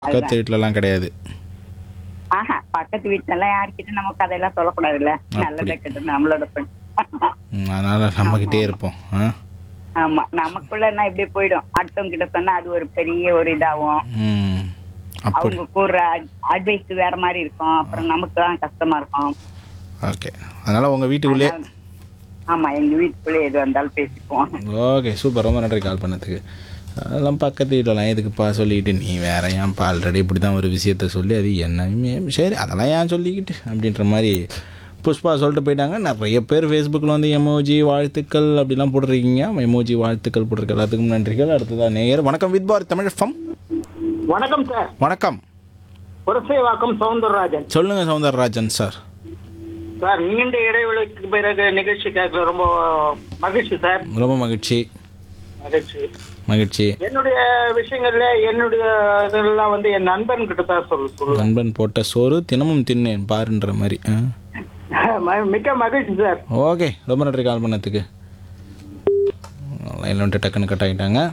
பக்கத்து வீட்டிலலாம் கிடையாது ஆஹா பக்கத்து வீட்டுல யார்கிட்ட நம்ம கதையெல்லாம் சொல்லக்கூடாதுல்ல நல்லதா கெட்டது நம்மளோட பெண் ம், அதனால நம்மக்கிட்டே இருப்போம் ஆ ஆமா நமக்குள்ள என்ன இப்படி போயிடும் அடுத்தவங்க கிட்ட சொன்னா அது ஒரு பெரிய ஒரு இதாகும் ம் அப்படி அவங்க கூறுற அட்வைஸ் வேற மாதிரி இருக்கும் அப்புறம் நமக்கு தான் கஷ்டமா இருக்கும் ஓகே அதனால் உங்கள் வீட்டுக்குள்ளே ஆமா எங்க வீட்டுக்குள்ளே எது வந்தாலும் பேசிக்குவோம் ஓகே சூப்பர் ரொம்ப நன்றி கால் பண்ணதுக்கு அதெல்லாம் பக்கத்து வீட்டிலலாம் எதுக்குப்பா சொல்லிக்கிட்டு நீ வேற ஏன்ப்பா ஆல்ரெடி இப்படி தான் ஒரு விஷயத்த சொல்லி அது என்னமே சரி அதெல்லாம் ஏன் சொல்லிக்கிட்டு அப்படின்ற மாதிரி புஷ்பா சொல்லிட்டு போயிட்டாங்க நிறைய பேர் ஃபேஸ்புக்கில் வந்து எமோஜி வாழ்த்துக்கள் அப்படிலாம் போட்டிருக்கீங்க எமோஜி வாழ்த்துக்கள் போட்டிருக்க எல்லாத்துக்கும் நன்றிகள் அடுத்ததான் நேயர் வணக்கம் வித் பார் தமிழ் ஃபம் வணக்கம் சார் வணக்கம் புரசைவாக்கம் சவுந்தரராஜன் சொல்லுங்கள் சௌந்தரராஜன் சார் சார் நீண்ட இடைவெளிக்கு பிறகு நிகழ்ச்சி கேட்கல ரொம்ப மகிழ்ச்சி சார் ரொம்ப மகிழ்ச்சி மகிழ்ச்சி மகிழ்ச்சி என்னுடைய விஷயங்கள்ல என்னுடைய இதெல்லாம் வந்து என் நண்பன் கிட்ட தான் சொல் சொல்லுவேன் நண்பன் போட்ட சோறு தினமும் தின்னேன் பாருன்ற மாதிரி ஆ ம- மிக்க மகிழ்ச்சி சார் ஓகே ரொம்ப நன்றி கால் பண்ணதுக்கு லைனில் வந்துட்டு டக்குன்னு கட் ஆகிட்டாங்க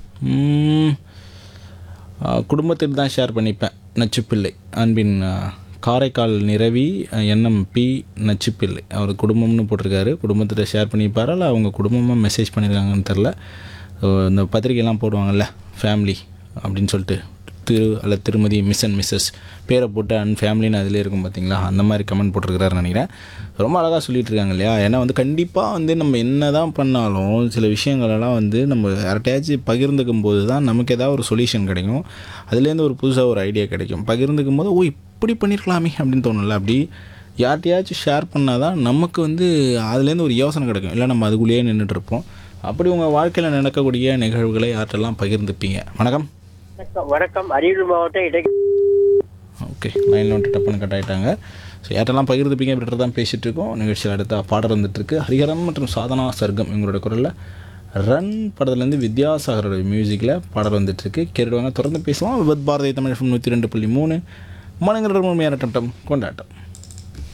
குடும்பத்தில் தான் ஷேர் பண்ணிப்பேன் நச்சுப்பிள்ளை அன்பின் ஆ, காரைக்கால் நிரவி என்எம்பி நச்சுப்பிள்ளை அவர் குடும்பம்னு போட்டிருக்காரு குடும்பத்தில் ஷேர் பண்ணிப்பாரா இல்லை அவங்க குடும்பமாக மெசேஜ் பண்ணியிருக்காங்கன்னு தெரில இந்த பத்திரிக்கைலாம் போடுவாங்கல்ல ஃபேமிலி அப்படின்னு சொல்லிட்டு திரு அல்ல திருமதி மிஸ் அண்ட் மிஸ்ஸஸ் பேரை போட்டு அண்ட் ஃபேமிலின்னு அதிலே இருக்கும் பார்த்தீங்களா அந்த மாதிரி கமெண்ட் போட்டிருக்கிறாருன்னு நினைக்கிறேன் ரொம்ப அழகாக சொல்லிட்டு இருக்காங்க இல்லையா ஏன்னா வந்து கண்டிப்பாக வந்து நம்ம என்ன தான் பண்ணாலும் சில விஷயங்களெல்லாம் வந்து நம்ம யார்கிட்டயாச்சும் பகிர்ந்துக்கும் போது தான் நமக்கு ஏதாவது ஒரு சொல்யூஷன் கிடைக்கும் அதுலேருந்து ஒரு புதுசாக ஒரு ஐடியா கிடைக்கும் பகிர்ந்துக்கும் போது ஓ இப்படி பண்ணியிருக்கலாமே அப்படின்னு தோணும்ல அப்படி யார்கிட்டயாச்சும் ஷேர் பண்ணால் தான் நமக்கு வந்து அதுலேருந்து ஒரு யோசனை கிடைக்கும் இல்லை நம்ம அதுக்குள்ளேயே நின்றுட்டு இருப்போம் அப்படி உங்கள் வாழ்க்கையில் நடக்கக்கூடிய நிகழ்வுகளை யார்கிட்டலாம் பகிர்ந்துப்பீங்க வணக்கம் வணக்கம் அரியலூர் மாவட்டம் இடை ஓகே லைனில் வந்துட்டு டப்புன்னு கட் ஆகிட்டாங்க ஸோ யார்ட்டெல்லாம் பகிர்ந்துப்பீங்க அப்படின்றத தான் பேசிகிட்டு இருக்கோம் நிகழ்ச்சியில் அடுத்த பாடல் வந்துட்டுருக்கு ஹரிஹரன் மற்றும் சாதனா சர்க்கம் இவங்களோட குரலில் ரன் படத்துலேருந்து வித்யாசாகரோட மியூசிக்கில் பாடல் வந்துட்டுருக்கு கேட்டுடுவாங்க தொடர்ந்து பேசலாம் விபத் பாரதி தமிழ் நூற்றி ரெண்டு புள்ளி மூணு மனங்கள் முழுமையான டம் கொண்டாட்டம்